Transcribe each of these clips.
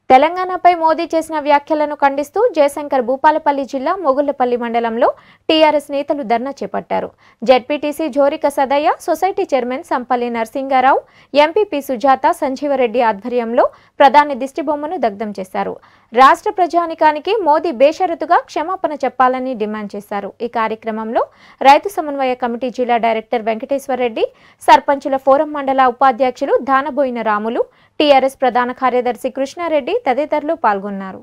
తెలంగాణపై మోదీ చేసిన వ్యాఖ్యలను ఖండిస్తూ జయశంకర్ భూపాలపల్లి జిల్లా మొగుళ్లపల్లి మండలంలో టీఆర్ఎస్ నేతలు ధర్నా చేపట్టారు ZPTC Jorika Sadaiah society chairman Sampalli Narasinga Rao MPP Sujatha Sanjeeva Reddy ఆధ్వర్యంలో ప్రధాని దిష్టిబొమ్మను దగ్ధం చేశారు రాష్ట్ర ప్రజానికానికి మోదీ బేషరతుగా క్షమాపణ చెప్పాలని డిమాండ్ చేశారు ఈ కార్యక్రమంలో రైతు సమన్వయ కమిటీ జిల్లా డైరెక్టర్ వెంకటేశ్వరరెడ్డి సర్పంచుల ఫోరం మండల ఉపాధ్యక్షులు దానబోయిన రాములు టీఆర్ఎస్ ప్రధాన కార్యదర్శి కృష్ణారెడ్డి తదితరులు పాల్గొన్నారు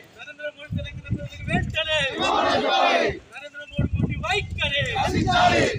నరేంద్ర మోడీ వైఖరి